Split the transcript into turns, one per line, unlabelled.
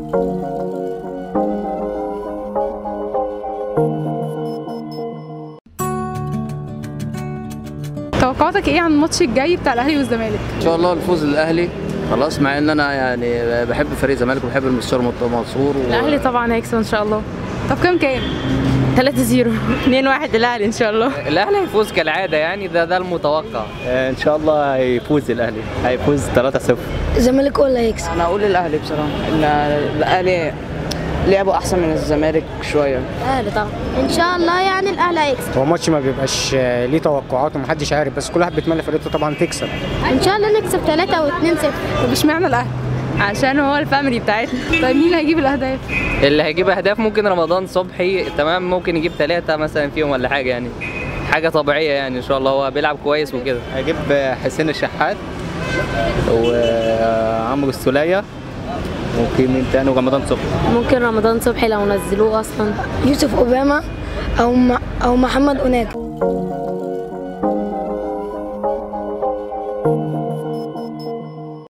توقعاتك ايه عن الماتش الجاي بتاع الاهلي والزمالك
ان شاء الله الفوز للاهلي خلاص مع ان انا يعني بحب فريق الزمالك وبحب المستشار مرتضى منصور و...
الاهلي طبعا هيكسب ان شاء الله
طب كام كام
3 0 2 1 الاهلي ان شاء الله
الاهلي هيفوز كالعاده يعني ده ده المتوقع
ان شاء الله هيفوز الاهلي هيفوز 3-0
الزمالك هو اللي هيكسب
انا اقول الاهلي بصراحه ان الاهلي لعبوا احسن من الزمالك شويه
الاهلي طبعا ان شاء الله يعني الاهلي هيكسب
هو ماتش ما بيبقاش ليه توقعات ومحدش عارف بس كل واحد بيتمنى فرقته طبعا تكسب
ان شاء الله نكسب 3 او 2 0
طب اشمعنى الاهلي
عشان هو الفاميلي بتاعتنا
طيب مين هيجيب الاهداف
اللي هيجيب اهداف ممكن رمضان صبحي تمام ممكن يجيب ثلاثه مثلا فيهم ولا حاجه يعني حاجه طبيعيه يعني ان شاء الله هو بيلعب كويس وكده
هجيب حسين الشحات وعمرو السوليه ممكن مين تاني ورمضان صبحي
ممكن رمضان صبحي لو نزلوه اصلا
يوسف اوباما او او محمد اوناجو